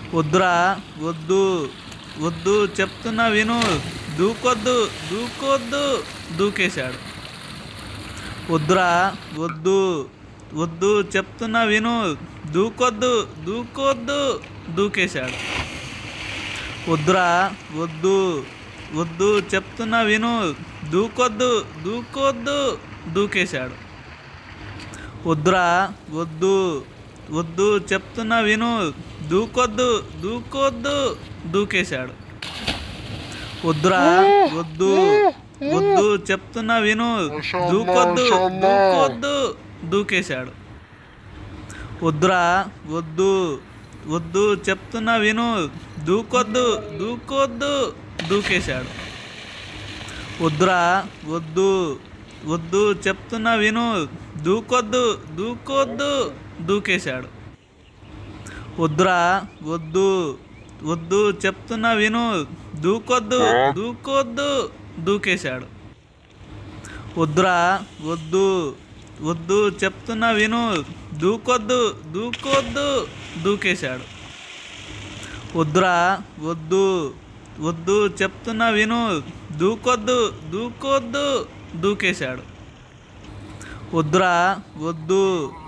వద్దురా వద్దు వద్దు చెప్తున్నా విను దూకొద్దు దూకొద్దు దూకేశాడు వద్దురా వద్దు వద్దు చెప్తున్నా విను దూకొద్దు దూకొద్దు దూకేశాడు వద్దురా వద్దు వద్దు చెప్తున్నా విను దూకొద్దు దూకొద్దు దూకేశాడు వద్దురా వద్దు వద్దు చెప్తున్నా విను దూకొద్దు దూకొద్దు దూకేశాడు వద్దురా వద్దు వద్దు చెప్తున్నా విను దూకొద్దు దూకొద్దు దూకేశాడు వద్దురా వద్దు వద్దు చెప్తున్నా విను దూకొద్దు దూకొద్దు దూకేశాడు వద్దురా వద్దు వద్దు చెప్తున్నా విను దూకొద్దు దూకొద్దు దూకేశాడు వద్దురా వద్దు వద్దు చెప్తున్నా విను దూకొద్దు దూకొద్దు దూకేశాడు వద్దురా వద్దు వద్దు చెప్తున్నా విను దూకొద్దు దూకొద్దు దూకేశాడు వద్దురా వద్దు వద్దు చెప్తున్నా విను దూకొద్దు దూకొద్దు దూకేశాడు వద్దురా వద్దు